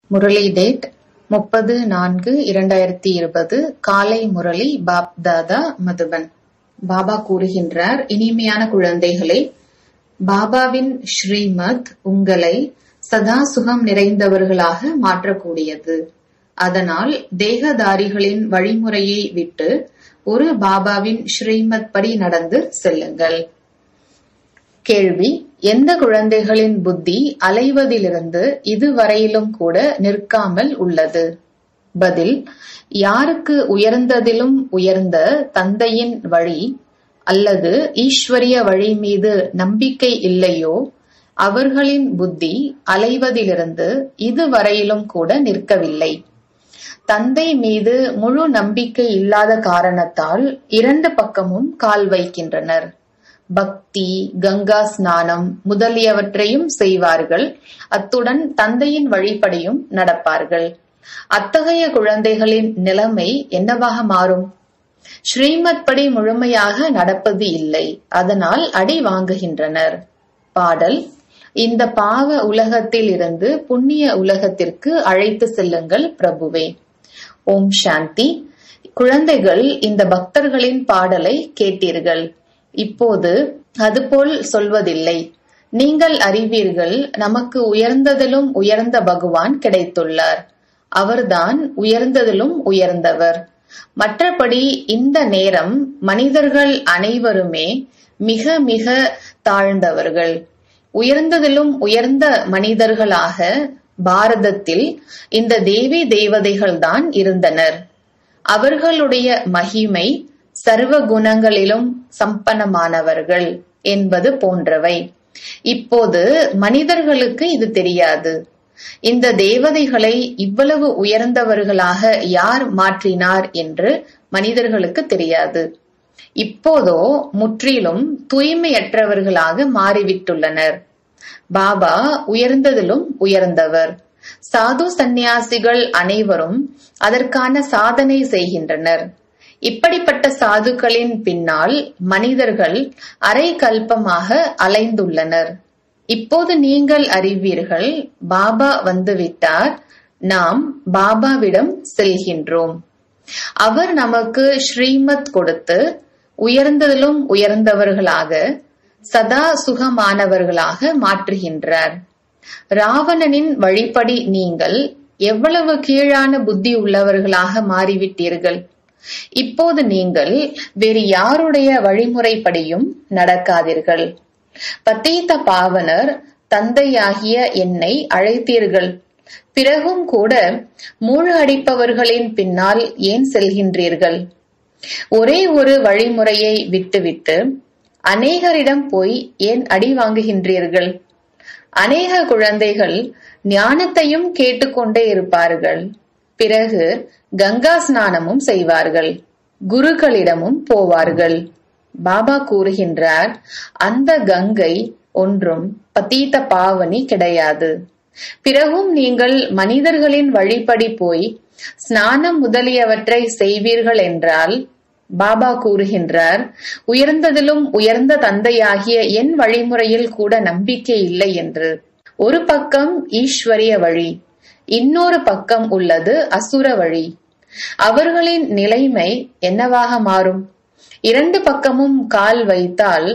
Murali date முப்பது நான்கு இரண்டாயிரத்தி இருபது காலை முரளி பாப்தாதா மதுபன் பாபா கூறுகின்றார் இனிமையான குழந்தைகளே பாபாவின் ஸ்ரீமத் உங்களை சதா சுகம் நிறைந்தவர்களாக மாற்றக்கூடியது அதனால் தேகதாரிகளின் வழிமுறையை விட்டு ஒரு பாபாவின் ஸ்ரீமத் படி நடந்து செல்லுங்கள் கேள்வி எந்த குழந்தைகளின் புத்தி அலைவதிலிருந்து இதுவரையிலும் கூட நிற்காமல் உள்ளது பதில் யாருக்கு உயர்ந்ததிலும் உயர்ந்த தந்தையின் வழி அல்லது ஈஸ்வரிய வழி மீது நம்பிக்கை இல்லையோ அவர்களின் புத்தி அலைவதிலிருந்து இதுவரையிலும் கூட நிற்கவில்லை தந்தை மீது முழு நம்பிக்கை இல்லாத காரணத்தால் இரண்டு பக்கமும் கால் வைக்கின்றனர் பக்தி கங்கா ஸ்நானம் முதலியவற்றையும் செய்வார்கள் அத்துடன் தந்தையின் வழிபடியும் நடப்பார்கள் அத்தகைய குழந்தைகளின் நிலைமை என்னவாக மாறும் ஸ்ரீமத் படி முழுமையாக நடப்பது இல்லை அதனால் அடி வாங்குகின்றனர் பாடல் இந்த பாவ உலகத்தில் இருந்து புண்ணிய உலகத்திற்கு அழைத்து செல்லுங்கள் பிரபுவே ஓம் சாந்தி குழந்தைகள் இந்த பக்தர்களின் பாடலை கேட்டீர்கள் இப்போது அதுபோல் சொல்வதில்லை நீங்கள் அறிவீர்கள் நமக்கு உயர்ந்ததிலும் உயர்ந்த பகவான் கிடைத்துள்ளார் அவர்தான் உயர்ந்ததிலும் உயர்ந்தவர் மற்றபடி இந்த நேரம் மனிதர்கள் அனைவருமே மிக மிக தாழ்ந்தவர்கள் உயர்ந்ததிலும் உயர்ந்த மனிதர்களாக பாரதத்தில் இந்த தேவி தேவதைகள்தான் இருந்தனர் அவர்களுடைய மகிமை சர்வ குணங்களிலும் சம்பன்னமானவர்கள் என்பது போன்றவை இப்போது மனிதர்களுக்கு இது தெரியாது இந்த தேவதைகளை இவ்வளவு உயர்ந்தவர்களாக யார் மாற்றினார் என்று மனிதர்களுக்கு தெரியாது இப்போதோ முற்றிலும் தூய்மையற்றவர்களாக மாறிவிட்டுள்ளனர் பாபா உயர்ந்ததிலும் உயர்ந்தவர் சாது சந்நியாசிகள் அனைவரும் அதற்கான சாதனை செய்கின்றனர் இப்படிப்பட்ட சாதுக்களின் பின்னால் மனிதர்கள் அரை கல்பமாக அலைந்துள்ளனர் இப்போது நீங்கள் அறிவீர்கள் பாபா வந்துவிட்டார் நாம் பாபாவிடம் செல்கின்றோம் அவர் நமக்கு ஸ்ரீமத் கொடுத்து உயர்ந்ததிலும் உயர்ந்தவர்களாக சதா சுகமானவர்களாக மாற்றுகின்றார் ராவணனின் வழிப்படி நீங்கள் எவ்வளவு கீழான புத்தி உள்ளவர்களாக மாறிவிட்டீர்கள் இப்போது நீங்கள் வேறு யாருடைய வழிமுறைப்படியும் நடக்காதீர்கள் பத்தீத்த பாவனர் தந்தையாகிய என்னை அழைத்தீர்கள் பிறகும் கூட மூழ்கடிப்பவர்களின் பின்னால் ஏன் செல்கின்றீர்கள் ஒரே ஒரு வழிமுறையை விட்டுவிட்டு அநேகரிடம் போய் ஏன் அடி வாங்குகின்றீர்கள் அநேக குழந்தைகள் ஞானத்தையும் கேட்டுக்கொண்டே இருப்பார்கள் பிறகு கங்கா ஸ்நானமும் செய்வார்கள் குருக்களிடமும் போவார்கள் பாபா கூறுகின்றார் அந்த கங்கை ஒன்றும் பத்தீத்த பாவனி கிடையாது பிறகும் நீங்கள் மனிதர்களின் வழிப்படி போய் ஸ்நானம் முதலியவற்றை செய்வீர்கள் என்றால் பாபா கூறுகின்றார் உயர்ந்ததிலும் உயர்ந்த தந்தையாகிய என் வழிமுறையில் கூட நம்பிக்கை இல்லை என்று ஒரு பக்கம் ஈஸ்வரிய வழி இன்னொரு பக்கம் உள்ளது அசுர வழி அவர்களின் நிலைமை என்னவாக மாறும் இரண்டு பக்கமும் கால் வைத்தால்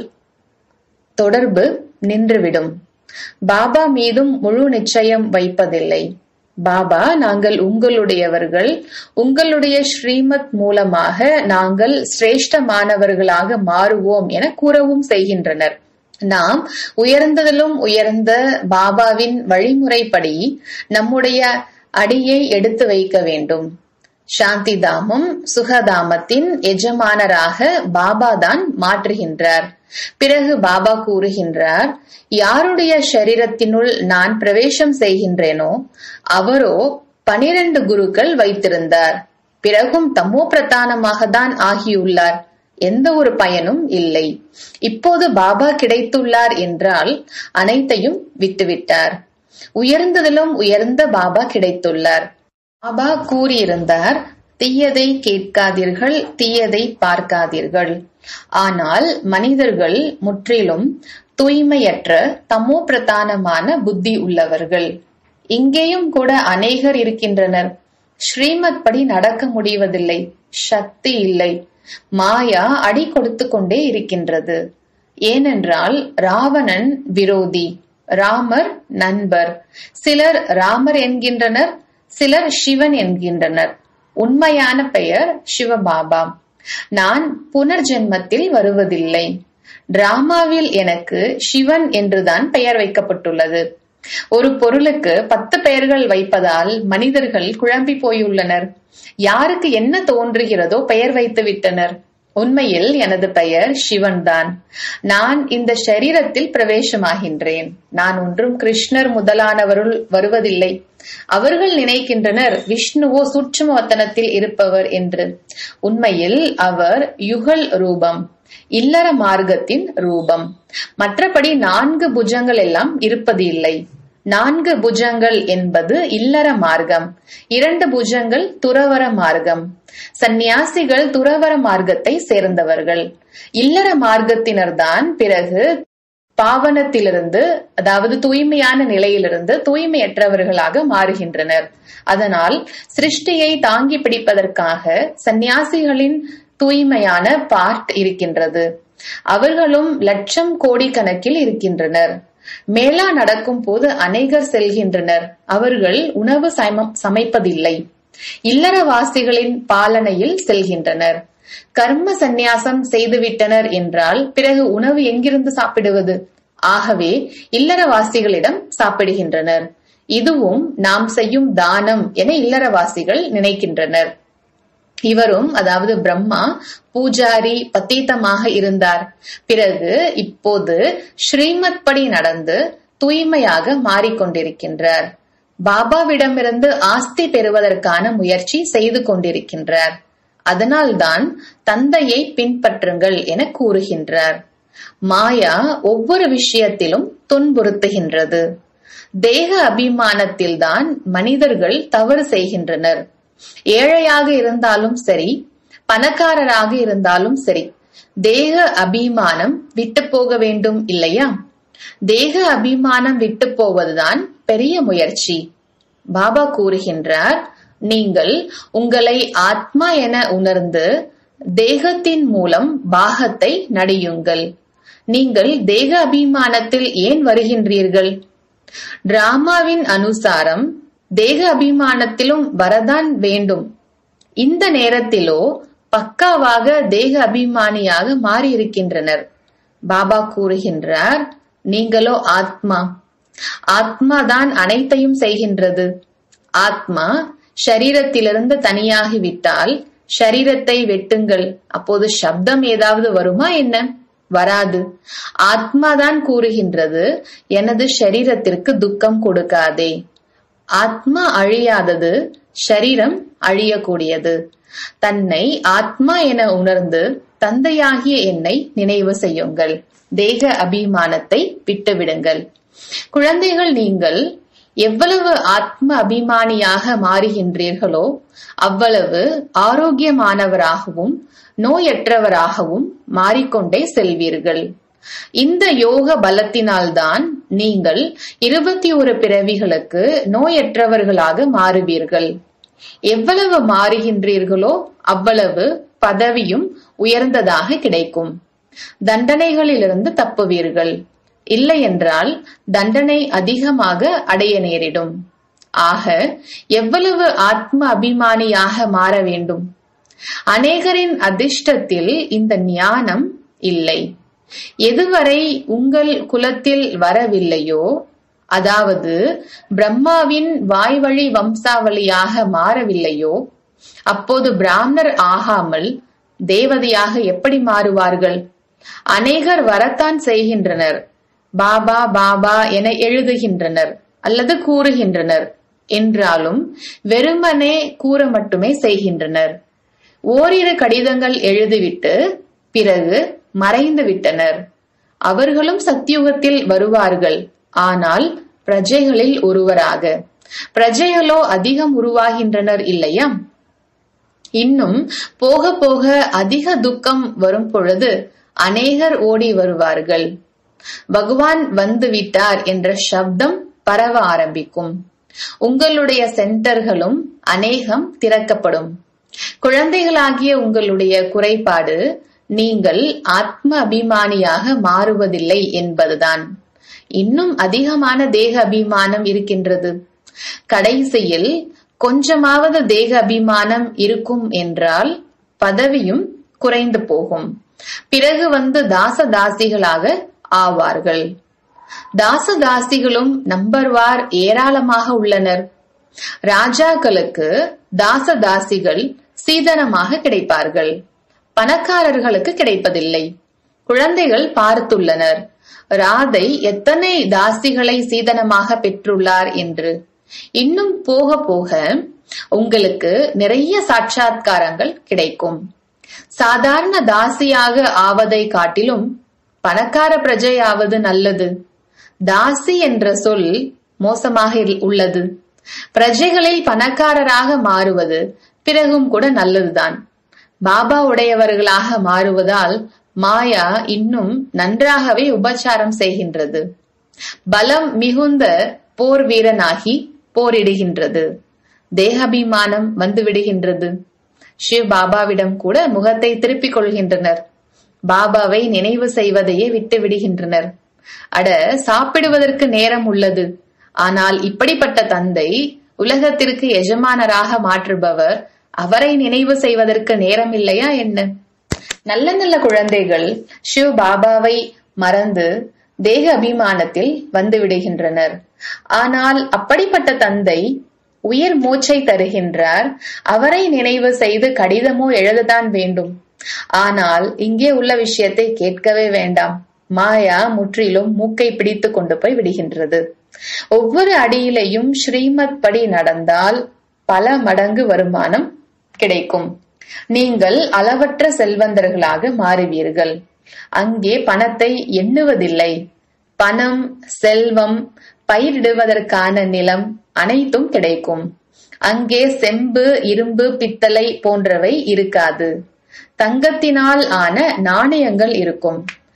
தொடர்பு நின்றுவிடும் பாபா மீதும் முழு நிச்சயம் வைப்பதில்லை பாபா நாங்கள் உங்களுடையவர்கள் உங்களுடைய ஸ்ரீமத் மூலமாக நாங்கள் சிரேஷ்டமானவர்களாக மாறுவோம் என கூறவும் செய்கின்றனர் நாம் உயர்ந்ததிலும் உயர்ந்த பாபாவின் வழிமுறைப்படி நம்முடைய அடியை எடுத்து வைக்க வேண்டும் சாந்தி தாமம் சுகதாமத்தின் எஜமானராக பாபா தான் மாற்றுகின்றார் பிறகு பாபா கூறுகின்றார் யாருடைய சரீரத்தினுள் நான் பிரவேசம் செய்கின்றேனோ அவரோ பனிரெண்டு குருக்கள் வைத்திருந்தார் பிறகும் தமோ பிரதானமாக தான் ஆகியுள்ளார் எந்த ஒரு பயனும் இல்லை இப்போது பாபா கிடைத்துள்ளார் என்றால் அனைத்தையும் விட்டுவிட்டார் உயர்ந்ததிலும் உயர்ந்த பாபா கிடைத்துள்ளார் பாபா கூறியிருந்தார் தீயதை கேட்காதீர்கள் தீயதை பார்க்காதீர்கள் ஆனால் மனிதர்கள் முற்றிலும் தூய்மையற்ற தமோ பிரதானமான புத்தி உள்ளவர்கள் இங்கேயும் கூட அநேகர் இருக்கின்றனர் ஸ்ரீமத் படி நடக்க முடிவதில்லை சக்தி இல்லை மாயா அடி கொடுத்து கொண்டே இருக்கின்றது ஏனென்றால் ராவணன் விரோதி ராமர் நண்பர் சிலர் ராமர் என்கின்றனர் சிலர் சிவன் என்கின்றனர் உண்மையான பெயர் சிவபாபா நான் புனர்ஜென்மத்தில் வருவதில்லை டிராமாவில் எனக்கு சிவன் என்றுதான் பெயர் வைக்கப்பட்டுள்ளது ஒரு பொருளுக்கு பத்து பெயர்கள் வைப்பதால் மனிதர்கள் குழம்பி போயுள்ளனர் யாருக்கு என்ன தோன்றுகிறதோ பெயர் வைத்து விட்டனர் உண்மையில் எனது பெயர் சிவன்தான் நான் இந்த சரீரத்தில் பிரவேசமாகின்றேன் நான் ஒன்றும் கிருஷ்ணர் முதலானவருள் வருவதில்லை அவர்கள் நினைக்கின்றனர் விஷ்ணுவோ சூட்சும வத்தனத்தில் இருப்பவர் என்று உண்மையில் அவர் யுகல் ரூபம் இல்லற மார்க்கத்தின் ரூபம் மற்றபடி நான்கு புஜங்கள் எல்லாம் இருப்பது இல்லை நான்கு புஜங்கள் என்பது இல்லற மார்க்கம் இரண்டு புஜங்கள் துறவர மார்க்கம் சந்நியாசிகள் துறவர மார்க்கத்தை சேர்ந்தவர்கள் இல்லற மார்க்கத்தினர்தான் பிறகு பாவனத்திலிருந்து அதாவது தூய்மையான நிலையிலிருந்து தூய்மையற்றவர்களாக மாறுகின்றனர் அதனால் சிருஷ்டியை தாங்கி பிடிப்பதற்காக சந்நியாசிகளின் தூய்மையான பார்ட் இருக்கின்றது அவர்களும் லட்சம் கோடி கணக்கில் இருக்கின்றனர் மேலா நடக்கும் போது அநேகர் செல்கின்றனர் அவர்கள் உணவு சமைப்பதில்லை இல்லறவாசிகளின் பாலனையில் செல்கின்றனர் கர்ம சந்நியாசம் செய்துவிட்டனர் என்றால் பிறகு உணவு எங்கிருந்து சாப்பிடுவது ஆகவே இல்லறவாசிகளிடம் சாப்பிடுகின்றனர் இதுவும் நாம் செய்யும் தானம் என இல்லறவாசிகள் நினைக்கின்றனர் இவரும் அதாவது பிரம்மா பூஜாரி பத்தீத்தமாக இருந்தார் பிறகு இப்போது ஸ்ரீமத் படி நடந்து தூய்மையாக மாறிக்கொண்டிருக்கின்றார் பாபாவிடமிருந்து ஆஸ்தி பெறுவதற்கான முயற்சி செய்து கொண்டிருக்கின்றார் அதனால்தான் தந்தையை பின்பற்றுங்கள் என கூறுகின்றார் மாயா ஒவ்வொரு விஷயத்திலும் துன்புறுத்துகின்றது தேக அபிமானத்தில்தான் மனிதர்கள் தவறு செய்கின்றனர் ஏழையாக இருந்தாலும் சரி பணக்காரராக இருந்தாலும் சரி தேக அபிமானம் விட்டு போக வேண்டும் இல்லையா தேக அபிமானம் விட்டு போவதுதான் பெரிய முயற்சி பாபா கூறுகின்றார் நீங்கள் உங்களை ஆத்மா என உணர்ந்து தேகத்தின் மூலம் பாகத்தை நடியுங்கள் நீங்கள் தேக அபிமானத்தில் ஏன் வருகின்றீர்கள் டிராமாவின் அனுசாரம் தேக அபிமானத்திலும் வரதான் வேண்டும் இந்த நேரத்திலோ பக்காவாக தேக அபிமானியாக மாறியிருக்கின்றனர் பாபா கூறுகின்றார் நீங்களோ ஆத்மா ஆத்மா தான் அனைத்தையும் செய்கின்றது ஆத்மா ஷரீரத்திலிருந்து தனியாகிவிட்டால் ஷரீரத்தை வெட்டுங்கள் அப்போது சப்தம் ஏதாவது வருமா என்ன வராது ஆத்மாதான் கூறுகின்றது எனது ஷரீரத்திற்கு துக்கம் கொடுக்காதே ஆத்மா அழியாதது ஷரீரம் அழியக்கூடியது தன்னை ஆத்மா என உணர்ந்து தந்தையாகிய என்னை நினைவு செய்யுங்கள் தேக அபிமானத்தை விட்டுவிடுங்கள் குழந்தைகள் நீங்கள் எவ்வளவு ஆத்ம அபிமானியாக மாறுகின்றீர்களோ அவ்வளவு ஆரோக்கியமானவராகவும் நோயற்றவராகவும் மாறிக்கொண்டே செல்வீர்கள் இந்த யோக பலத்தினால்தான் நீங்கள் இருபத்தி ஒரு பிறவிகளுக்கு நோயற்றவர்களாக மாறுவீர்கள் எவ்வளவு மாறுகின்றீர்களோ அவ்வளவு பதவியும் உயர்ந்ததாக கிடைக்கும் தண்டனைகளிலிருந்து தப்புவீர்கள் இல்லை என்றால் தண்டனை அதிகமாக அடைய நேரிடும் ஆக எவ்வளவு ஆத்ம அபிமானியாக மாற வேண்டும் அநேகரின் அதிர்ஷ்டத்தில் இந்த ஞானம் இல்லை எதுவரை உங்கள் குலத்தில் வரவில்லையோ அதாவது பிரம்மாவின் வாய்வழி வம்சாவளியாக மாறவில்லையோ அப்போது பிராமணர் ஆகாமல் தேவதையாக எப்படி மாறுவார்கள் அநேகர் வரத்தான் செய்கின்றனர் பாபா பாபா என எழுதுகின்றனர் அல்லது கூறுகின்றனர் என்றாலும் வெறுமனே கூற மட்டுமே செய்கின்றனர் ஓரிரு கடிதங்கள் எழுதிவிட்டு பிறகு மறைந்து விட்டனர் அவர்களும் சத்தியுகத்தில் வருவார்கள் ஆனால் பிரஜைகளில் ஒருவராக பிரஜைகளோ அதிகம் உருவாகின்றனர் இல்லையா இன்னும் போக போக அதிக துக்கம் வரும் பொழுது அநேகர் ஓடி வருவார்கள் பகவான் வந்து விட்டார் என்ற சப்தம் பரவ ஆரம்பிக்கும் உங்களுடைய சென்டர்களும் அநேகம் திறக்கப்படும் குழந்தைகளாகிய உங்களுடைய குறைபாடு நீங்கள் ஆத்ம அபிமானியாக மாறுவதில்லை என்பதுதான் இன்னும் அதிகமான தேக அபிமானம் இருக்கின்றது கடைசியில் கொஞ்சமாவது தேக அபிமானம் இருக்கும் என்றால் பதவியும் குறைந்து போகும் பிறகு வந்து தாசதாசிகளாக ஆவார்கள் தாசதாசிகளும் நம்பர்வார் ஏராளமாக உள்ளனர் ராஜாக்களுக்கு தாசதாசிகள் சீதனமாக கிடைப்பார்கள் பணக்காரர்களுக்கு கிடைப்பதில்லை குழந்தைகள் பார்த்துள்ளனர் ராதை எத்தனை தாசிகளை சீதனமாக பெற்றுள்ளார் என்று இன்னும் போக போக உங்களுக்கு நிறைய சாட்சாத்காரங்கள் கிடைக்கும் சாதாரண தாசியாக ஆவதை காட்டிலும் பணக்கார பிரஜையாவது நல்லது தாசி என்ற சொல் மோசமாக உள்ளது பிரஜைகளில் பணக்காரராக மாறுவது பிறகும் கூட நல்லதுதான் பாபா உடையவர்களாக மாறுவதால் மாயா இன்னும் நன்றாகவே உபச்சாரம் செய்கின்றது பலம் மிகுந்த போர் வீரனாகி போரிடுகின்றது தேகாபிமானம் வந்துவிடுகின்றது சிவ் பாபாவிடம் கூட முகத்தை திருப்பிக் கொள்கின்றனர் பாபாவை நினைவு செய்வதையே விட்டு விடுகின்றனர் அட சாப்பிடுவதற்கு நேரம் உள்ளது ஆனால் இப்படிப்பட்ட தந்தை உலகத்திற்கு எஜமானராக மாற்றுபவர் அவரை நினைவு செய்வதற்கு நேரம் இல்லையா என்ன நல்ல நல்ல குழந்தைகள் சிவ் பாபாவை மறந்து தேக அபிமானத்தில் வந்து விடுகின்றனர் ஆனால் அப்படிப்பட்ட தந்தை உயிர் மூச்சை தருகின்றார் அவரை நினைவு செய்து கடிதமோ எழுதத்தான் வேண்டும் ஆனால் இங்கே உள்ள விஷயத்தை கேட்கவே வேண்டாம் மாயா முற்றிலும் மூக்கை பிடித்து கொண்டு போய் விடுகின்றது ஒவ்வொரு அடியிலையும் ஸ்ரீமத் படி நடந்தால் பல மடங்கு வருமானம் கிடைக்கும் நீங்கள் அளவற்ற செல்வந்தர்களாக மாறுவீர்கள் அங்கே பணத்தை எண்ணுவதில்லை பணம் செல்வம் பயிரிடுவதற்கான நிலம் அனைத்தும் கிடைக்கும் அங்கே செம்பு இரும்பு பித்தளை போன்றவை இருக்காது தங்கத்தினால் ஆன நாணயங்கள் இருக்கும்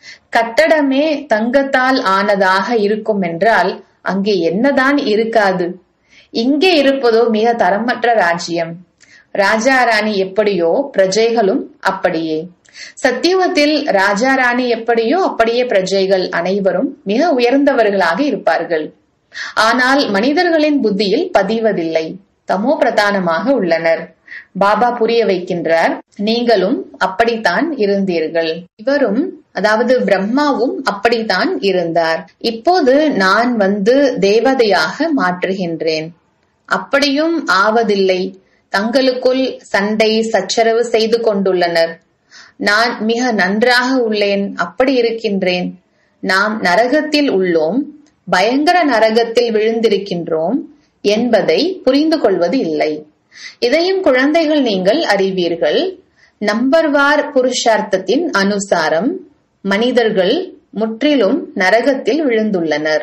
கட்டடமே தங்கத்தால் ஆனதாக இருக்கும் என்றால் அங்கே என்னதான் இருக்காது இங்கே இருப்பதோ மிக தரமற்ற ராஜ்யம் ராஜா ராணி எப்படியோ பிரஜைகளும் அப்படியே சத்தியுகத்தில் ராஜா ராணி எப்படியோ அப்படியே பிரஜைகள் அனைவரும் மிக உயர்ந்தவர்களாக இருப்பார்கள் ஆனால் மனிதர்களின் புத்தியில் பதிவதில்லை தமோ பிரதானமாக உள்ளனர் பாபா புரிய வைக்கின்றார் நீங்களும் அப்படித்தான் இருந்தீர்கள் இவரும் அதாவது பிரம்மாவும் அப்படித்தான் இருந்தார் இப்போது நான் வந்து தேவதையாக மாற்றுகின்றேன் அப்படியும் ஆவதில்லை தங்களுக்குள் சண்டை சச்சரவு செய்து கொண்டுள்ளனர் நான் மிக நன்றாக உள்ளேன் அப்படி இருக்கின்றேன் நாம் நரகத்தில் உள்ளோம் பயங்கர நரகத்தில் விழுந்திருக்கின்றோம் என்பதை புரிந்து கொள்வது இல்லை இதையும் குழந்தைகள் நீங்கள் அறிவீர்கள் நம்பர்வார் புருஷார்த்தத்தின் அனுசாரம் மனிதர்கள் முற்றிலும் நரகத்தில் விழுந்துள்ளனர்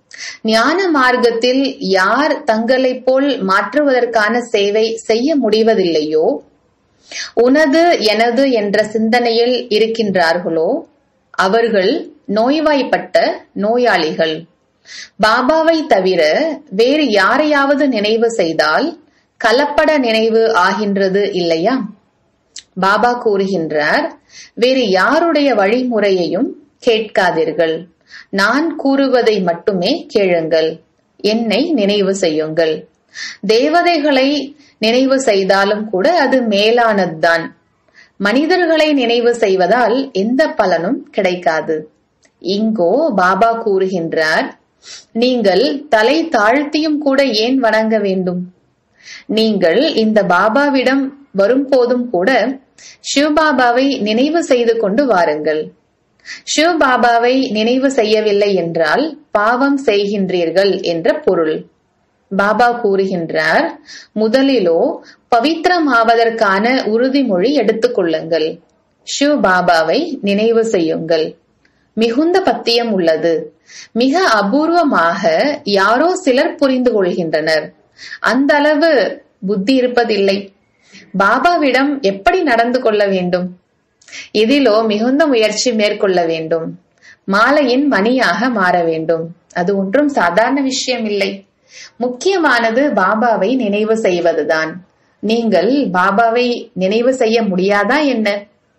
ஞான மார்க்கத்தில் யார் தங்களைப் போல் மாற்றுவதற்கான சேவை செய்ய முடிவதில்லையோ உனது எனது என்ற சிந்தனையில் இருக்கின்றார்களோ அவர்கள் நோய்வாய்ப்பட்ட நோயாளிகள் பாபாவை தவிர வேறு யாரையாவது நினைவு செய்தால் கலப்பட நினைவு ஆகின்றது இல்லையா பாபா கூறுகின்றார் வேறு யாருடைய வழிமுறையையும் கேட்காதீர்கள் நான் கூறுவதை மட்டுமே கேளுங்கள் என்னை நினைவு செய்யுங்கள் தேவதைகளை நினைவு செய்தாலும் கூட அது மேலானதுதான் மனிதர்களை நினைவு செய்வதால் எந்த பலனும் கிடைக்காது இங்கோ பாபா கூறுகின்றார் நீங்கள் தலை தாழ்த்தியும் கூட ஏன் வணங்க வேண்டும் நீங்கள் இந்த பாபாவிடம் வரும்போதும் கூட சிவபாபாவை நினைவு செய்து கொண்டு வாருங்கள் சிவபாபாவை நினைவு செய்யவில்லை என்றால் பாவம் செய்கின்றீர்கள் என்ற பொருள் பாபா கூறுகின்றார் முதலிலோ பவித்திரமாவதற்கான உறுதிமொழி எடுத்துக்கொள்ளுங்கள் சிவ் பாபாவை நினைவு செய்யுங்கள் மிகுந்த பத்தியம் உள்ளது மிக அபூர்வமாக யாரோ சிலர் புரிந்து கொள்கின்றனர் அந்த அளவு புத்தி இருப்பதில்லை பாபாவிடம் எப்படி நடந்து கொள்ள வேண்டும் இதிலோ மிகுந்த முயற்சி மேற்கொள்ள வேண்டும் மாலையின் மணியாக மாற வேண்டும் அது ஒன்றும் சாதாரண விஷயம் இல்லை முக்கியமானது பாபாவை நினைவு செய்வதுதான் நீங்கள் பாபாவை நினைவு செய்ய முடியாதா என்ன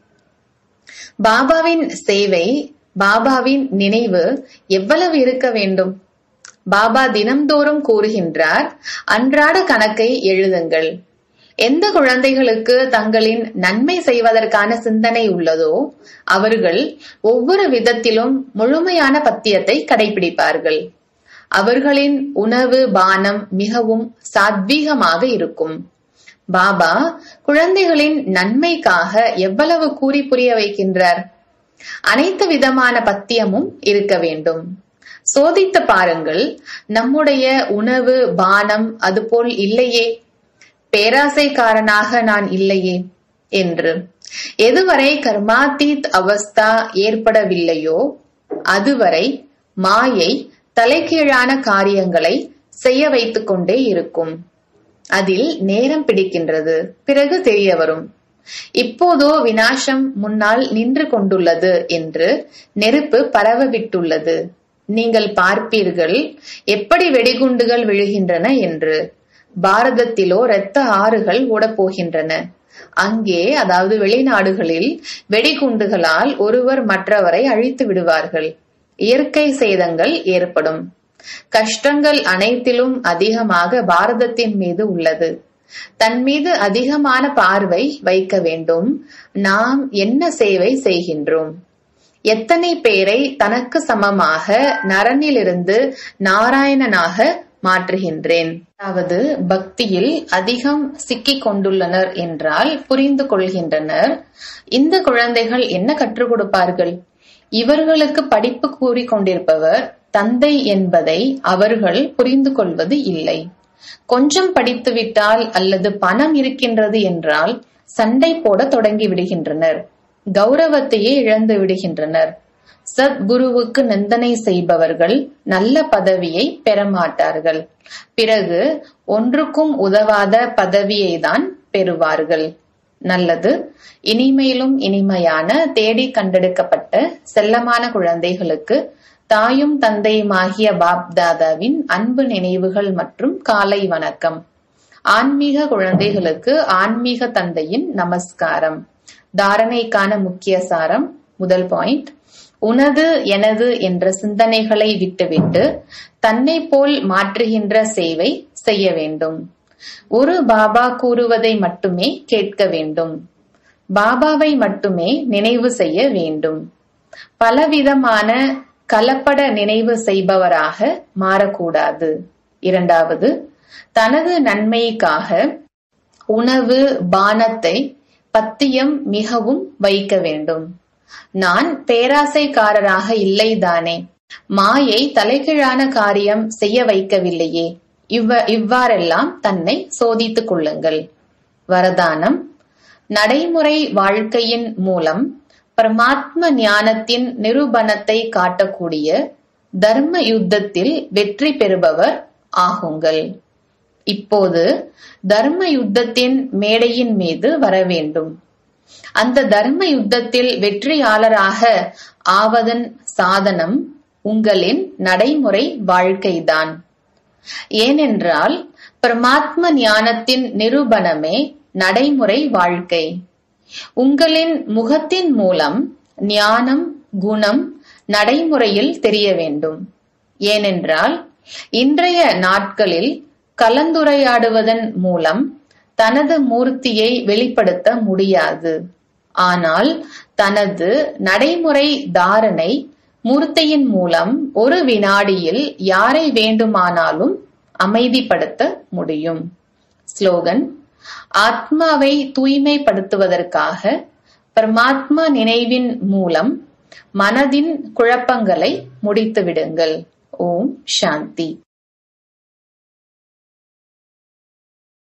பாபாவின் சேவை பாபாவின் நினைவு எவ்வளவு இருக்க வேண்டும் பாபா தினம்தோறும் கூறுகின்றார் அன்றாட கணக்கை எழுதுங்கள் எந்த குழந்தைகளுக்கு தங்களின் நன்மை செய்வதற்கான சிந்தனை உள்ளதோ அவர்கள் ஒவ்வொரு விதத்திலும் முழுமையான பத்தியத்தை கடைபிடிப்பார்கள் அவர்களின் உணவு பானம் மிகவும் சாத்வீகமாக இருக்கும் பாபா குழந்தைகளின் நன்மைக்காக எவ்வளவு கூறி புரிய வைக்கின்றார் அனைத்து விதமான பத்தியமும் இருக்க வேண்டும் சோதித்து பாருங்கள் நம்முடைய உணவு பானம் அதுபோல் இல்லையே பேராசைக்காரனாக நான் இல்லையே என்று எதுவரை கர்மாத்தீத் அவஸ்தா ஏற்படவில்லையோ அதுவரை மாயை தலைகீழான காரியங்களை செய்ய வைத்துக் கொண்டே இருக்கும் அதில் நேரம் பிடிக்கின்றது பிறகு தெரிய வரும் இப்போதோ வினாசம் முன்னால் நின்று கொண்டுள்ளது என்று நெருப்பு பரவவிட்டுள்ளது நீங்கள் பார்ப்பீர்கள் எப்படி வெடிகுண்டுகள் விழுகின்றன என்று பாரதத்திலோ இரத்த ஆறுகள் ஓடப்போகின்றன அங்கே அதாவது வெளிநாடுகளில் வெடிகுண்டுகளால் ஒருவர் மற்றவரை அழித்து விடுவார்கள் இயற்கை சேதங்கள் ஏற்படும் கஷ்டங்கள் அனைத்திலும் அதிகமாக பாரதத்தின் மீது உள்ளது தன் மீது அதிகமான பார்வை வைக்க வேண்டும் நாம் என்ன சேவை செய்கின்றோம் எத்தனை பேரை தனக்கு சமமாக நரனிலிருந்து நாராயணனாக மாற்றுகின்றேன் அதாவது பக்தியில் அதிகம் சிக்கிக் கொண்டுள்ளனர் என்றால் புரிந்து கொள்கின்றனர் இந்த குழந்தைகள் என்ன கற்றுக் கொடுப்பார்கள் இவர்களுக்கு படிப்பு கூறிக் கொண்டிருப்பவர் தந்தை என்பதை அவர்கள் புரிந்து கொள்வது இல்லை கொஞ்சம் படித்துவிட்டால் அல்லது பணம் இருக்கின்றது என்றால் சண்டை போட தொடங்கி விடுகின்றனர் கௌரவத்தையே இழந்து விடுகின்றனர் சத்குருவுக்கு நிந்தனை செய்பவர்கள் நல்ல பதவியை பெற மாட்டார்கள் பிறகு ஒன்றுக்கும் உதவாத பதவியை தான் பெறுவார்கள் நல்லது இனிமையிலும் இனிமையான தேடி கண்டெடுக்கப்பட்ட செல்லமான குழந்தைகளுக்கு தாயும் தந்தையுமாகிய பாப் தாதாவின் அன்பு நினைவுகள் மற்றும் காலை வணக்கம் ஆன்மீக குழந்தைகளுக்கு ஆன்மீக தந்தையின் நமஸ்காரம் தாரணைக்கான முக்கிய சாரம் முதல் பாயிண்ட் உனது எனது என்ற சிந்தனைகளை விட்டுவிட்டு தன்னை போல் மாற்றுகின்ற சேவை செய்ய வேண்டும் ஒரு பாபா கூறுவதை மட்டுமே கேட்க வேண்டும் பாபாவை மட்டுமே நினைவு செய்ய வேண்டும் பலவிதமான கலப்பட நினைவு செய்பவராக மாறக்கூடாது இரண்டாவது தனது நன்மைக்காக உணவு பானத்தை பத்தியம் மிகவும் வைக்க வேண்டும் நான் பேராசைக்காரராக இல்லைதானே மாயை தலைகீழான காரியம் செய்ய வைக்கவில்லையே இவ்வ இவ்வாறெல்லாம் தன்னை சோதித்துக் கொள்ளுங்கள் வரதானம் நடைமுறை வாழ்க்கையின் மூலம் பரமாத்ம ஞானத்தின் நிரூபணத்தை காட்டக்கூடிய தர்ம யுத்தத்தில் வெற்றி பெறுபவர் ஆகுங்கள் இப்போது தர்ம யுத்தத்தின் மேடையின் மீது வர வேண்டும் அந்த தர்ம யுத்தத்தில் வெற்றியாளராக ஆவதன் சாதனம் உங்களின் நடைமுறை வாழ்க்கைதான் ஏனென்றால் பரமாத்ம ஞானத்தின் நிரூபணமே நடைமுறை வாழ்க்கை உங்களின் முகத்தின் மூலம் ஞானம் குணம் நடைமுறையில் தெரிய வேண்டும் ஏனென்றால் இன்றைய நாட்களில் கலந்துரையாடுவதன் மூலம் தனது மூர்த்தியை வெளிப்படுத்த முடியாது ஆனால் தனது நடைமுறை தாரணை மூர்த்தியின் மூலம் ஒரு வினாடியில் யாரை வேண்டுமானாலும் அமைதிப்படுத்த முடியும் ஸ்லோகன் ஆத்மாவை தூய்மைப்படுத்துவதற்காக பரமாத்மா நினைவின் மூலம் மனதின் குழப்பங்களை முடித்துவிடுங்கள் ஓம் சாந்தி